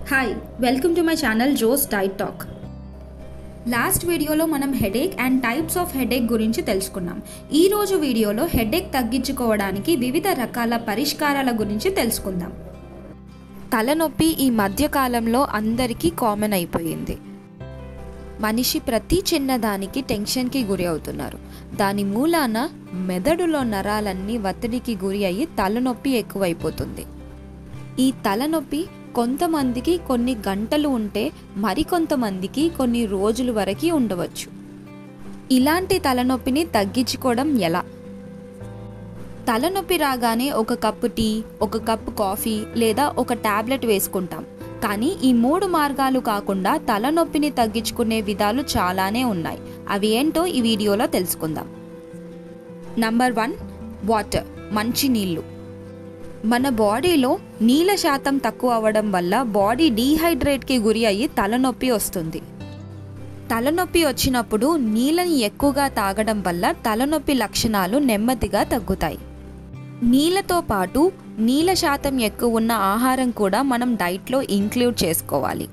hi welcome to my channel Jo's diet talk last వీడియోలో మనం headache and types of headache గురించి తెలుసుకున్నాం ఈ రోజు వీడియోలో హెడేక్ తగ్గించుకోవడానికి వివిధ రకాల పరిష్కారాల గురించి తెలుసుకుందాం తలనొప్పి ఈ మధ్యకాలంలో అందరికీ కామన్ అయిపోయింది మనిషి ప్రతి చిన్నదానికి టెన్షన్కి గురి అవుతున్నారు దాని మూలాన మెదడులో నరాలన్నీ ఒత్తిడికి గురి అయ్యి తలనొప్పి ఎక్కువైపోతుంది ఈ తలనొప్పి కొంతమందికి కొన్ని గంటలు ఉంటే మరికొంతమందికి కొన్ని రోజుల వరకు ఉండవచ్చు ఇలాంటి తలనొప్పిని తగ్గించుకోవడం ఎలా తలనొప్పి రాగానే ఒక కప్పు టీ ఒక కప్పు కాఫీ లేదా ఒక టాబ్లెట్ వేసుకుంటాం కానీ ఈ మూడు మార్గాలు కాకుండా తలనొప్పిని తగ్గించుకునే విధాలు చాలానే ఉన్నాయి అవి ఏంటో ఈ వీడియోలో తెలుసుకుందాం నంబర్ వన్ వాటర్ మంచి నీళ్ళు మన బాడీలో నీళ్ళ శాతం తక్కువ అవ్వడం వల్ల బాడీ డీహైడ్రేట్కి గురి అయ్యి తలనొప్పి వస్తుంది తలనొప్పి వచ్చినప్పుడు నీళ్ళని ఎక్కువగా తాగడం వల్ల తలనొప్పి లక్షణాలు నెమ్మదిగా తగ్గుతాయి నీళ్ళతో పాటు నీళ్ళ శాతం ఎక్కువ ఉన్న ఆహారం కూడా మనం డైట్లో ఇంక్లూడ్ చేసుకోవాలి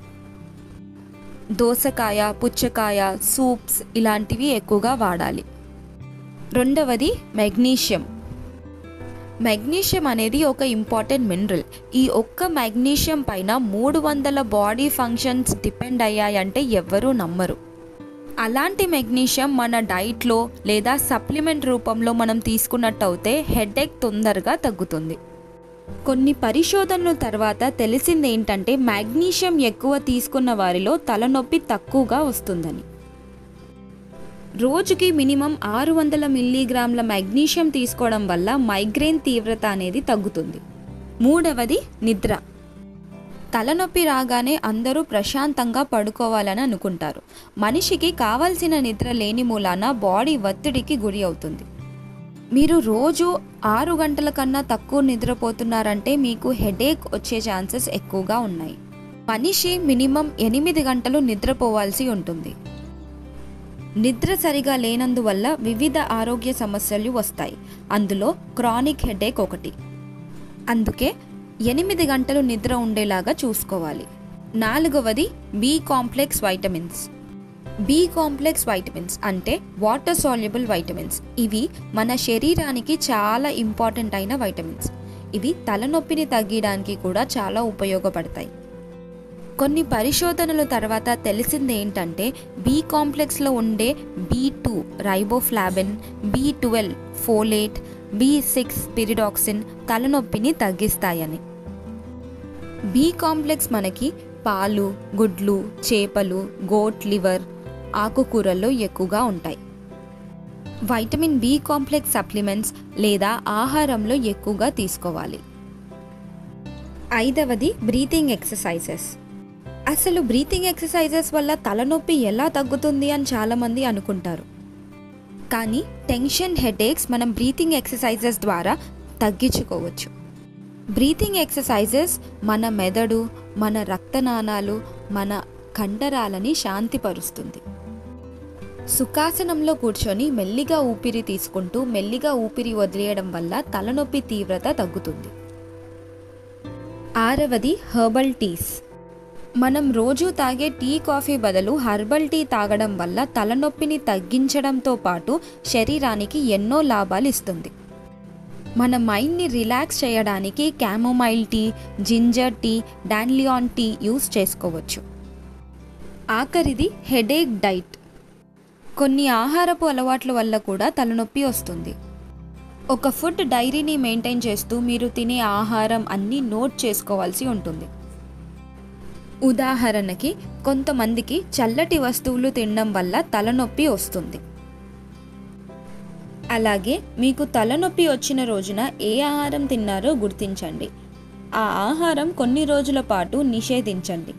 దోసకాయ పుచ్చకాయ సూప్స్ ఇలాంటివి ఎక్కువగా వాడాలి రెండవది మెగ్నీషియం మెగ్నీషియం అనేది ఒక ఇంపార్టెంట్ మినరల్ ఈ ఒక్క మెగ్నీషియం పైన మూడు వందల బాడీ ఫంక్షన్స్ డిపెండ్ అయ్యాయంటే ఎవ్వరూ నమ్మరు అలాంటి మెగ్నీషియం మన డైట్లో లేదా సప్లిమెంట్ రూపంలో మనం తీసుకున్నట్టయితే హెడేక్ తొందరగా తగ్గుతుంది కొన్ని పరిశోధనల తర్వాత తెలిసింది ఏంటంటే మాగ్నీషియం ఎక్కువ తీసుకున్న వారిలో తలనొప్పి తక్కువగా వస్తుందని రోజుకి మినిమం ఆరు వందల మిల్లీగ్రాముల మాగ్నీషియం తీసుకోవడం వల్ల మైగ్రేన్ తీవ్రత అనేది తగ్గుతుంది మూడవది నిద్ర తలనొప్పి రాగానే అందరూ ప్రశాంతంగా పడుకోవాలని అనుకుంటారు మనిషికి కావాల్సిన నిద్ర లేని మూలాన బాడీ ఒత్తిడికి గురి అవుతుంది మీరు రోజు ఆరు గంటల కన్నా తక్కువ నిద్రపోతున్నారంటే మీకు హెడేక్ వచ్చే ఛాన్సెస్ ఎక్కువగా ఉన్నాయి మనిషి మినిమం ఎనిమిది గంటలు నిద్రపోవాల్సి ఉంటుంది నిద్ర సరిగా లేనందువల్ల వివిధ ఆరోగ్య సమస్యలు వస్తాయి అందులో క్రానిక్ హెడేక్ ఒకటి అందుకే ఎనిమిది గంటలు నిద్ర ఉండేలాగా చూసుకోవాలి నాలుగవది B complex vitamins B complex vitamins అంటే వాటర్ సాల్యుబుల్ వైటమిన్స్ ఇవి మన శరీరానికి చాలా ఇంపార్టెంట్ అయిన వైటమిన్స్ ఇవి తలనొప్పిని తగ్గడానికి కూడా చాలా ఉపయోగపడతాయి కొన్ని పరిశోధనల తర్వాత తెలిసింది ఏంటంటే బి కాంప్లెక్స్లో ఉండే B two riboflavin B twelve folate B six pyridoxine తలనొప్పిని తగ్గిస్తాయని బి కాంప్లెక్స్ మనకి పాలు గుడ్లు చేపలు గోట్ లివర్ ఆకుకూరల్లో ఎక్కువగా ఉంటాయి వైటమిన్ బి కాంప్లెక్స్ సప్లిమెంట్స్ లేదా ఆహారంలో ఎక్కువగా తీసుకోవాలి ఐదవది బ్రీతింగ్ ఎక్సర్సైజెస్ అసలు బ్రీతింగ్ ఎక్సర్సైజెస్ వల్ల తలనొప్పి ఎలా తగ్గుతుంది అని చాలామంది అనుకుంటారు కానీ టెన్షన్ హెడేక్స్ మనం బ్రీతింగ్ ఎక్సర్సైజెస్ ద్వారా తగ్గించుకోవచ్చు బ్రీతింగ్ ఎక్సర్సైజెస్ మన మెదడు మన రక్తనాళాలు మన కండరాలని శాంతిపరుస్తుంది సుఖాసనంలో కూర్చొని మెల్లిగా ఊపిరి తీసుకుంటూ మెల్లిగా ఊపిరి వదిలేయడం వల్ల తలనొప్పి తీవ్రత తగ్గుతుంది ఆరవది హెర్బల్ టీస్ మనం రోజు తాగే టీ కాఫీ బదులు హర్బల్ టీ తాగడం వల్ల తలనొప్పిని తగ్గించడంతో పాటు శరీరానికి ఎన్నో లాభాలు ఇస్తుంది మన మైండ్ని రిలాక్స్ చేయడానికి chamomile tea ginger tea dandelion tea use చేసుకోవచ్చు ఆఖరిది హెడేక్ డైట్ కొన్ని ఆహారపు అలవాట్ల వల్ల కూడా తలనొప్పి వస్తుంది ఒక ఫుడ్ డైరీని మెయింటైన్ చేస్తూ మీరు తినే ఆహారం అన్నీ నోట్ చేసుకోవాల్సి ఉంటుంది ఉదాహరణకి కొంతమందికి చల్లటి వస్తువులు తినడం వల్ల తలనొప్పి వస్తుంది అలాగే మీకు తలనొప్పి వచ్చిన రోజున ఏ ఆహారం తిన్నారో గుర్తించండి ఆ ఆహారం కొన్ని రోజుల పాటు నిషేధించండి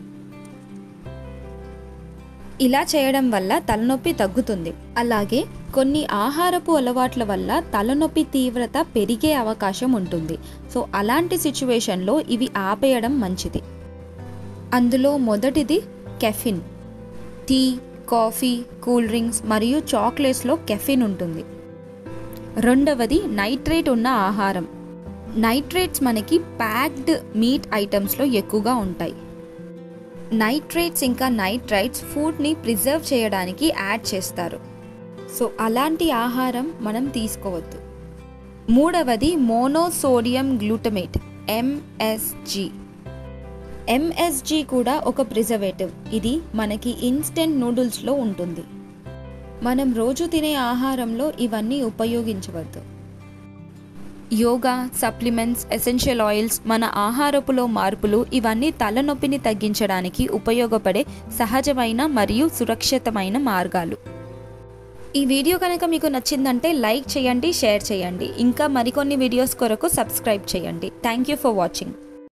ఇలా చేయడం వల్ల తలనొప్పి తగ్గుతుంది అలాగే కొన్ని ఆహారపు అలవాట్ల వల్ల తలనొప్పి తీవ్రత పెరిగే అవకాశం ఉంటుంది సో అలాంటి సిచ్యువేషన్లో ఇవి ఆపేయడం మంచిది అందులో మొదటిది caffeine tea coffee cool drinks మరియు చాక్లెట్స్లో కెఫిన్ ఉంటుంది రెండవది నైట్రేట్ ఉన్న ఆహారం నైట్రేట్స్ మనకి ప్యాక్డ్ మీట్ ఐటమ్స్లో ఎక్కువగా ఉంటాయి నైట్రేట్స్ ఇంకా నైట్రైట్స్ ఫుడ్ని ప్రిజర్వ్ చేయడానికి యాడ్ చేస్తారు సో అలాంటి ఆహారం మనం తీసుకోవద్దు మూడవది మోనోసోడియం గ్లూటమేట్ ఎంఎస్జి ఎంఎస్జి కూడా ఒక ప్రిజర్వేటివ్ ఇది మనకి ఇన్స్టెంట్ నూడిల్స్లో ఉంటుంది మనం రోజు తినే ఆహారంలో ఇవన్నీ ఉపయోగించవద్దు యోగా సప్లిమెంట్స్ ఎసెన్షియల్ ఆయిల్స్ మన ఆహారపులో మార్పులు ఇవన్నీ తలనొప్పిని తగ్గించడానికి ఉపయోగపడే సహజమైన మరియు సురక్షితమైన మార్గాలు ఈ వీడియో కనుక మీకు నచ్చిందంటే లైక్ చేయండి షేర్ చేయండి ఇంకా మరికొన్ని వీడియోస్ కొరకు సబ్స్క్రైబ్ చేయండి థ్యాంక్ యూ ఫర్ వాచింగ్